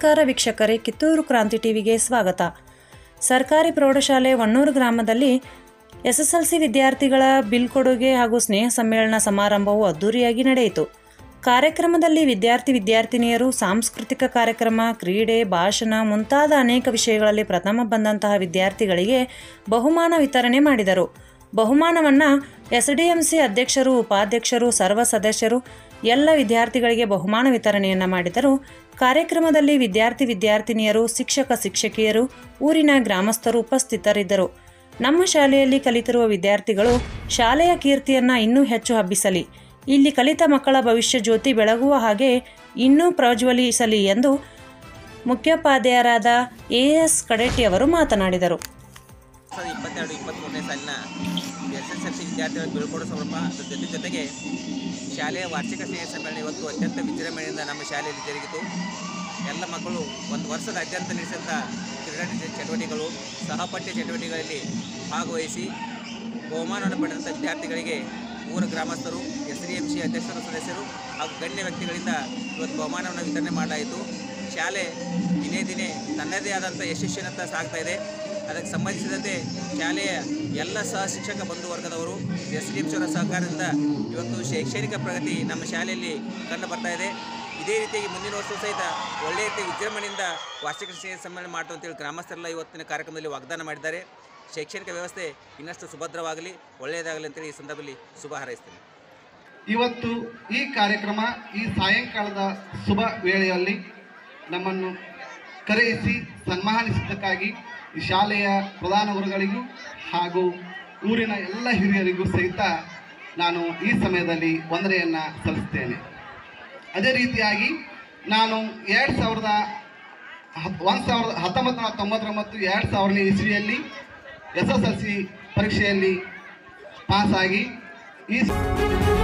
ನಮಸ್ಕಾರ ವೀಕ್ಷಕರೇ ಕಿತ್ತೂರು ಕ್ರಾಂತಿ ಟಿವಿಗೆ ಸ್ವಾಗತ ಸರ್ಕಾರಿ ಪ್ರೌಢಶಾಲೆ ವಣ್ಣೂರು ಗ್ರಾಮದಲ್ಲಿ ಎಸ್ಎಸ್ಎಲ್ಸಿ ವಿದ್ಯಾರ್ಥಿಗಳ ಬೀಳ್ಕೊಡುಗೆ ಹಾಗೂ ಸ್ನೇಹ ಸಮ್ಮೇಳನ ಸಮಾರಂಭವು ಅದ್ದೂರಿಯಾಗಿ ನಡೆಯಿತು ಕಾರ್ಯಕ್ರಮದಲ್ಲಿ ವಿದ್ಯಾರ್ಥಿ ವಿದ್ಯಾರ್ಥಿನಿಯರು ಸಾಂಸ್ಕೃತಿಕ ಕಾರ್ಯಕ್ರಮ ಕ್ರೀಡೆ ಭಾಷಣ ಮುಂತಾದ ಅನೇಕ ವಿಷಯಗಳಲ್ಲಿ ಪ್ರಥಮ ಬಂದಂತಹ ವಿದ್ಯಾರ್ಥಿಗಳಿಗೆ ಬಹುಮಾನ ವಿತರಣೆ ಮಾಡಿದರು ಬಹುಮಾನವನ್ನು ಎಸ್ಡಿಎಂಸಿ ಅಧ್ಯಕ್ಷರು ಉಪಾಧ್ಯಕ್ಷರು ಸರ್ವ ಸದಸ್ಯರು ಎಲ್ಲ ವಿದ್ಯಾರ್ಥಿಗಳಿಗೆ ಬಹುಮಾನ ವಿತರಣೆಯನ್ನು ಮಾಡಿದರು ಕಾರ್ಯಕ್ರಮದಲ್ಲಿ ವಿದ್ಯಾರ್ಥಿ ವಿದ್ಯಾರ್ಥಿನಿಯರು ಶಿಕ್ಷಕ ಶಿಕ್ಷಕಿಯರು ಊರಿನ ಗ್ರಾಮಸ್ಥರು ಉಪಸ್ಥಿತರಿದ್ದರು ನಮ್ಮ ಶಾಲೆಯಲ್ಲಿ ಕಲಿತಿರುವ ವಿದ್ಯಾರ್ಥಿಗಳು ಶಾಲೆಯ ಕೀರ್ತಿಯನ್ನು ಇನ್ನೂ ಹೆಚ್ಚು ಹಬ್ಬಿಸಲಿ ಇಲ್ಲಿ ಕಲಿತ ಮಕ್ಕಳ ಭವಿಷ್ಯ ಜ್ಯೋತಿ ಬೆಳಗುವ ಹಾಗೆ ಇನ್ನೂ ಪ್ರಜ್ವಲಿಸಲಿ ಎಂದು ಮುಖ್ಯೋಪಾಧ್ಯಾಯರಾದ ಎ ಎಸ್ ಕಡೆಟ್ಟಿಯವರು ಮಾತನಾಡಿದರು ಸಾವಿರದ ಇಪ್ಪತ್ತೆರಡು ಇಪ್ಪತ್ತ್ಮೂರನೇ ಸಾಲಿನ ಎಸ್ ಎಸ್ ಎಲ್ ಸಿ ವಿದ್ಯಾರ್ಥಿಗಳ ಬೀಳ್ಕೊಡೋ ಸಂಭ್ರಮ ಅದ್ರ ಜೊತೆ ಜೊತೆಗೆ ಶಾಲೆಯ ವಾರ್ಷಿಕ ಸ್ನೇಹ ಸಮ್ಮೇಳನ ಇವತ್ತು ಅತ್ಯಂತ ವಿಜೃಂಭಣೆಯಿಂದ ನಮ್ಮ ಶಾಲೆಯಲ್ಲಿ ಜರುಗಿತು ಎಲ್ಲ ಮಕ್ಕಳು ಒಂದು ವರ್ಷದ ಅತ್ಯಂತ ನಡೆಸಿದಂಥ ಕ್ರೀಡಾ ಚಟುವಟಿಕೆಗಳು ಸಹಪಠ್ಯ ಚಟುವಟಿಕೆಗಳಲ್ಲಿ ಭಾಗವಹಿಸಿ ಬಹುಮಾನವನ್ನು ಪಡೆದಂಥ ವಿದ್ಯಾರ್ಥಿಗಳಿಗೆ ಊರ ಗ್ರಾಮಸ್ಥರು ಎಸ್ ಡಿ ಎಂ ಸಿ ಅಧ್ಯಕ್ಷರು ಸದಸ್ಯರು ಹಾಗೂ ಗಣ್ಯ ವ್ಯಕ್ತಿಗಳಿಂದ ಇವತ್ತು ಬಹುಮಾನವನ್ನು ವಿತರಣೆ ಮಾಡಲಾಯಿತು ಶಾಲೆ ದಿನೇ ದಿನೇ ತನ್ನದೇ ಆದಂಥ ಯಶಸ್ವಿನತ್ತ ಸಾಗ್ತಾ ಇದೆ ಅದಕ್ಕೆ ಸಂಬಂಧಿಸಿದಂತೆ ಶಾಲೆಯ ಎಲ್ಲ ಸಹ ಶಿಕ್ಷಕ ಬಂಧು ವರ್ಗದವರು ಎಸ್ ಡಿ ಎಂ ಸಿಯವರ ಸಹಕಾರದಿಂದ ಇವತ್ತು ಶೈಕ್ಷಣಿಕ ಪ್ರಗತಿ ನಮ್ಮ ಶಾಲೆಯಲ್ಲಿ ಕಂಡು ಬರ್ತಾ ಇದೆ ಇದೇ ರೀತಿಯಾಗಿ ಮುಂದಿನ ವರ್ಷವೂ ಸಹಿತ ಒಳ್ಳೆಯ ರೀತಿ ವಿಜೃಂಭಣೆಯಿಂದ ವಾರ್ಷಿಕ ಸ್ನೇಹ ಸಮ್ಮೇಳನ ಮಾಡ್ತು ಅಂತೇಳಿ ಗ್ರಾಮಸ್ಥರೆಲ್ಲ ಇವತ್ತಿನ ಕಾರ್ಯಕ್ರಮದಲ್ಲಿ ವಾಗ್ದಾನ ಮಾಡಿದ್ದಾರೆ ಶೈಕ್ಷಣಿಕ ವ್ಯವಸ್ಥೆ ಇನ್ನಷ್ಟು ಸುಭದ್ರವಾಗಲಿ ಒಳ್ಳೆಯದಾಗಲಿ ಅಂತೇಳಿ ಈ ಸಂದರ್ಭದಲ್ಲಿ ಶುಭ ಹಾರೈಸ್ತೇನೆ ಇವತ್ತು ಈ ಕಾರ್ಯಕ್ರಮ ಈ ಸಾಯಂಕಾಲದ ಶುಭ ವೇಳೆಯಲ್ಲಿ ನಮ್ಮನ್ನು ಕರೆಯಿಸಿ ಸನ್ಮಾನಿಸಿದ್ದಕ್ಕಾಗಿ ಈ ಶಾಲೆಯ ಪ್ರಧಾನ ಗುರುಗಳಿಗೂ ಹಾಗೂ ಊರಿನ ಎಲ್ಲ ಹಿರಿಯರಿಗೂ ಸಹಿತ ನಾನು ಈ ಸಮಯದಲ್ಲಿ ವಂದನೆಯನ್ನು ಸಲ್ಲಿಸ್ತೇನೆ ಅದೇ ರೀತಿಯಾಗಿ ನಾನು ಎರಡು ಸಾವಿರದ ಹತ್ ಒಂದು ಸಾವಿರದ ಹತ್ತೊಂಬತ್ತು ನೂರ ತೊಂಬತ್ತೊಂಬತ್ತು ಎರಡು ಸಾವಿರನೇ ಇಸ್ವಿಯಲ್ಲಿ ಎಸ್ ಎಸ್ ಎಲ್ ಸಿ ಪರೀಕ್ಷೆಯಲ್ಲಿ ಪಾಸಾಗಿ ಈ